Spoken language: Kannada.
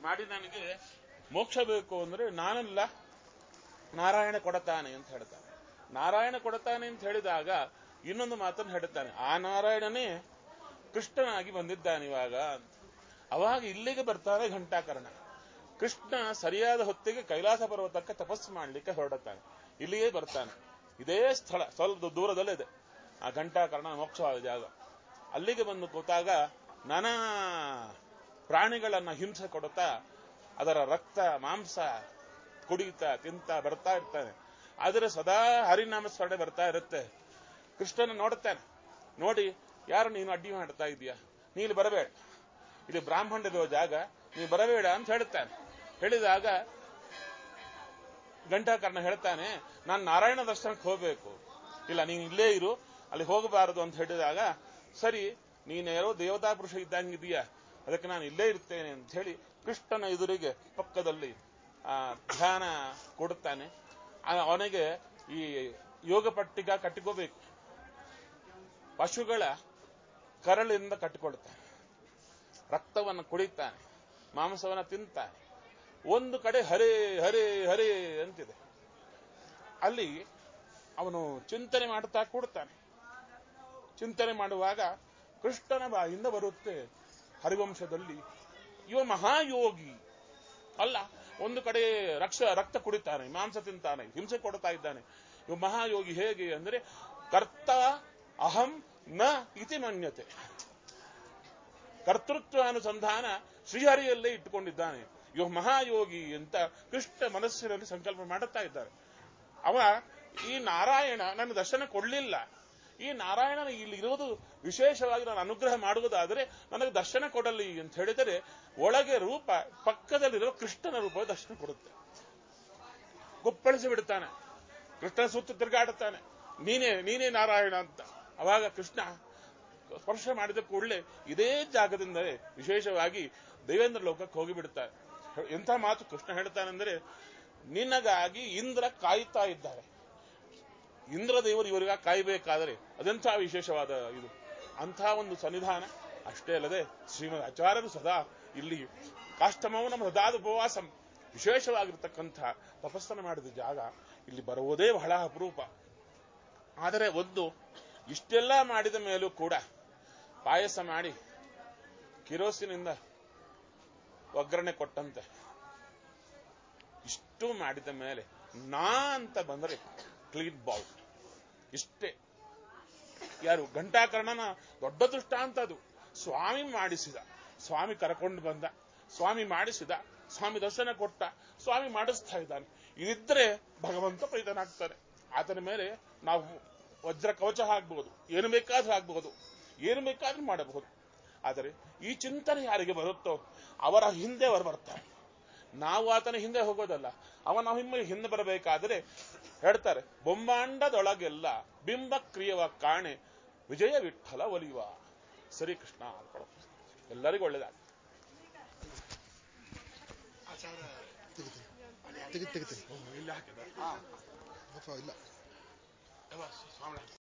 ಮಾಡಿ ನನಗೆ ಮೋಕ್ಷ ಬೇಕು ಅಂದ್ರೆ ನಾನಲ್ಲ ನಾರಾಯಣ ಕೊಡತಾನೆ ಅಂತ ಹೇಳ್ತಾನೆ ನಾರಾಯಣ ಕೊಡತಾನೆ ಅಂತ ಹೇಳಿದಾಗ ಇನ್ನೊಂದು ಮಾತನ್ನು ಹೇಳುತ್ತಾನೆ ಆ ನಾರಾಯಣನೇ ಕೃಷ್ಣನಾಗಿ ಬಂದಿದ್ದಾನೆ ಇವಾಗ ಅಂತ. ಅವಾಗ ಇಲ್ಲಿಗೆ ಬರ್ತಾನೆ ಘಂಟಾಕರ್ಣ ಕೃಷ್ಣ ಸರಿಯಾದ ಹೊತ್ತಿಗೆ ಕೈಲಾಸ ಪರ್ವತಕ್ಕೆ ತಪಸ್ಸು ಮಾಡಲಿಕ್ಕೆ ಹೊರಡುತ್ತಾನೆ ಇಲ್ಲಿಯೇ ಬರ್ತಾನೆ ಇದೇ ಸ್ಥಳ ಸ್ವಲ್ಪ ದೂರದಲ್ಲಿದೆ ಆ ಘಂಟಾಕರ್ಣ ಮೋಕ್ಷವಾದ ಜಾಗ ಅಲ್ಲಿಗೆ ಬಂದು ಕೂತಾಗ ನಾನಾ ಪ್ರಾಣಿಗಳನ್ನ ಹಿಂಸೆ ಕೊಡುತ್ತಾ ಅದರ ರಕ್ತ ಮಾಂಸ ಕುಡಿಯುತ್ತಾ ತಿಂತ ಬರ್ತಾ ಇರ್ತಾನೆ ಆದರೆ ಸದಾ ಹರಿನಾಮ ಸ್ಮರಣೆ ಬರ್ತಾ ಇರುತ್ತೆ ಕೃಷ್ಣನ ನೋಡುತ್ತಾನೆ ನೋಡಿ ಯಾರು ನೀನು ಅಡ್ಡಿ ಮಾಡ್ತಾ ಇದೀಯಾ ನೀನು ಬರಬೇಡ ಇಲ್ಲಿ ಬ್ರಾಹ್ಮಣರಿರೋ ಜಾಗ ನೀನು ಬರಬೇಡ ಅಂತ ಹೇಳುತ್ತಾನೆ ಹೇಳಿದಾಗ ಗಂಟಾಕರ್ಣ ಹೇಳ್ತಾನೆ ನಾನು ನಾರಾಯಣ ದರ್ಶನಕ್ಕೆ ಹೋಗಬೇಕು ಇಲ್ಲ ನೀನು ಇಲ್ಲೇ ಇರು ಅಲ್ಲಿ ಹೋಗಬಾರದು ಅಂತ ಹೇಳಿದಾಗ ಸರಿ ನೀನೇರೋ ದೇವತಾ ಪುರುಷ ಇದ್ದಂಗಿದೀಯಾ ಅದಕ್ಕೆ ನಾನು ಇಲ್ಲೇ ಇರ್ತೇನೆ ಅಂತ ಹೇಳಿ ಕೃಷ್ಣನ ಎದುರಿಗೆ ಪಕ್ಕದಲ್ಲಿ ಆ ಧ್ಯಾನ ಕೊಡುತ್ತಾನೆ ಆ- ಅವನಿಗೆ ಈ ಯೋಗ ಪಟ್ಟಿಗ ಕಟ್ಟಿಕೋಬೇಕು ಪಶುಗಳ ಕರಳಿಂದ ಕಟ್ಟಿಕೊಳ್ತಾನೆ ರಕ್ತವನ್ನು ಕುಡಿತಾನೆ ಮಾಂಸವನ್ನು ತಿಂತಾನೆ ಒಂದು ಕಡೆ ಹರೇ ಹರೇ ಹರೇ ಅಂತಿದೆ ಅಲ್ಲಿ ಅವನು ಚಿಂತನೆ ಮಾಡುತ್ತಾ ಕೂಡ್ತಾನೆ ಚಿಂತನೆ ಮಾಡುವಾಗ ಕೃಷ್ಣನ ಬಾಯಿಂದ ಬರುತ್ತೆ ಹರಿವಂಶದಲ್ಲಿ ಇವ ಮಹಾಯೋಗಿ ಅಲ್ಲ ಒಂದು ಕಡೆ ರಕ್ಷ ರಕ್ತ ಕುಡಿತಾನೆ ಮಾಂಸ ತಿಂತಾನೆ ಹಿಂಸೆ ಕೊಡ್ತಾ ಇದ್ದಾನೆ ಇವ ಮಹಾಯೋಗಿ ಹೇಗೆ ಅಂದ್ರೆ ಕರ್ತ ಅಹಂ ನ ಇತಿ ಮನ್ಯತೆ ಕರ್ತೃತ್ವ ಅನುಸಂಧಾನ ಶ್ರೀಹರಿಯಲ್ಲೇ ಇಟ್ಟುಕೊಂಡಿದ್ದಾನೆ ಇವ ಮಹಾಯೋಗಿ ಅಂತ ಕೃಷ್ಣ ಮನಸ್ಸಿನಲ್ಲಿ ಸಂಕಲ್ಪ ಮಾಡುತ್ತಾ ಇದ್ದಾರೆ ಅವ ಈ ನಾರಾಯಣ ನನ್ನ ದರ್ಶನ ಕೊಡ್ಲಿಲ್ಲ ಈ ನಾರಾಯಣನ ಇಲ್ಲಿ ಇರುವುದು ವಿಶೇಷವಾಗಿ ನಾನು ಅನುಗ್ರಹ ಮಾಡುವುದಾದರೆ ನನಗೆ ದರ್ಶನ ಕೊಡಲಿ ಅಂತ ಹೇಳಿದರೆ ಒಳಗೆ ರೂಪ ಪಕ್ಕದಲ್ಲಿರುವ ಕೃಷ್ಣನ ರೂಪ ದರ್ಶನ ಕೊಡುತ್ತೆ ಗುಪ್ಪಳಿಸಿ ಬಿಡುತ್ತಾನೆ ಕೃಷ್ಣ ಸುತ್ತ ತಿರುಗಾಡುತ್ತಾನೆ ನೀನೇ ನೀನೇ ನಾರಾಯಣ ಅಂತ ಅವಾಗ ಕೃಷ್ಣ ಸ್ಪರ್ಶ ಮಾಡಿದ ಕೂಡಲೇ ಇದೇ ಜಾಗದಿಂದಲೇ ವಿಶೇಷವಾಗಿ ದೇವೇಂದ್ರ ಲೋಕಕ್ಕೆ ಹೋಗಿಬಿಡುತ್ತಾರೆ ಎಂಥ ಮಾತು ಕೃಷ್ಣ ಹೇಳ್ತಾನೆಂದರೆ ನಿನಗಾಗಿ ಇಂದ್ರ ಕಾಯುತ್ತಾ ಇದ್ದಾರೆ ಇಂದ್ರ ದೇವರು ಇವರಿಗ ಕಾಯಬೇಕಾದರೆ ಅದೆಂಥ ವಿಶೇಷವಾದ ಇದು ಅಂಥ ಒಂದು ಸನ್ನಿಧಾನ ಅಷ್ಟೇ ಅಲ್ಲದೆ ಶ್ರೀಮದ್ ಆಚಾರ್ಯರು ಸದಾ ಇಲ್ಲಿ ಕಾಷ್ಟಮೌನ ಹೃದಾದ ಉಪವಾಸಂ ವಿಶೇಷವಾಗಿರ್ತಕ್ಕಂಥ ತಪಸ್ಸನ್ನು ಮಾಡಿದ ಜಾಗ ಇಲ್ಲಿ ಬರುವುದೇ ಬಹಳ ಅಪರೂಪ ಆದರೆ ಒಂದು ಇಷ್ಟೆಲ್ಲ ಮಾಡಿದ ಮೇಲೂ ಕೂಡ ಪಾಯಸ ಮಾಡಿ ಕಿರೋಸಿನಿಂದ ಒಗ್ಗರಣೆ ಕೊಟ್ಟಂತೆ ಇಷ್ಟು ಮಾಡಿದ ಮೇಲೆ ನಾ ಅಂತ ಬಂದರೆ ಕ್ಲೀನ್ ಬೌಲ್ ಇಷ್ಟೇ ಯಾರು ಘಂಟಾಕರ್ಣನ ದೊಡ್ಡ ದೃಷ್ಟಾಂತ ಅದು ಸ್ವಾಮಿ ಮಾಡಿಸಿದ ಸ್ವಾಮಿ ಕರ್ಕೊಂಡು ಬಂದ ಸ್ವಾಮಿ ಮಾಡಿಸಿದ ಸ್ವಾಮಿ ದರ್ಶನ ಕೊಟ್ಟ ಸ್ವಾಮಿ ಮಾಡಿಸ್ತಾ ಇದ್ದಾನೆ ಇದಿದ್ರೆ ಭಗವಂತ ಪ್ರೀತನಾಗ್ತಾನೆ ಆತನ ಮೇಲೆ ನಾವು ವಜ್ರ ಕವಚ ಹಾಕ್ಬಹುದು ಏನು ಬೇಕಾದ್ರೂ ಆಗ್ಬಹುದು ಏನು ಬೇಕಾದ್ರೂ ಮಾಡಬಹುದು ಆದರೆ ಈ ಚಿಂತನೆ ಯಾರಿಗೆ ಬರುತ್ತೋ ಅವರ ಹಿಂದೆ ಅವರು ಬರ್ತಾರೆ ನಾವು ಆತನ ಹಿಂದೆ ಹೋಗೋದಲ್ಲ ಅವನ ಹಿಮ್ಮೆ ಹಿಂದೆ ಬರಬೇಕಾದರೆ ಹೇಳ್ತಾರೆ ಬೊಂಬಾಂಡದೊಳಗೆಲ್ಲ ಬಿಂಬ ಕ್ರಿಯವ ಕಾಣೆ ವಿಜಯ ವಿಠಲ ಒಲಿಯುವ ಸರಿ ಕೃಷ್ಣ ಅರ್ಪಣ ಎಲ್ಲರಿಗೂ ಒಳ್ಳೇದಾಗ ಆಚಾರ ತೆಗಿತೀನಿ ತೆಗಿ ತೆಗಿತೀನಿ ಇಲ್ಲಿ ಹಾಕಿದ ಇಲ್ಲ ಸ್ವಾಮಿ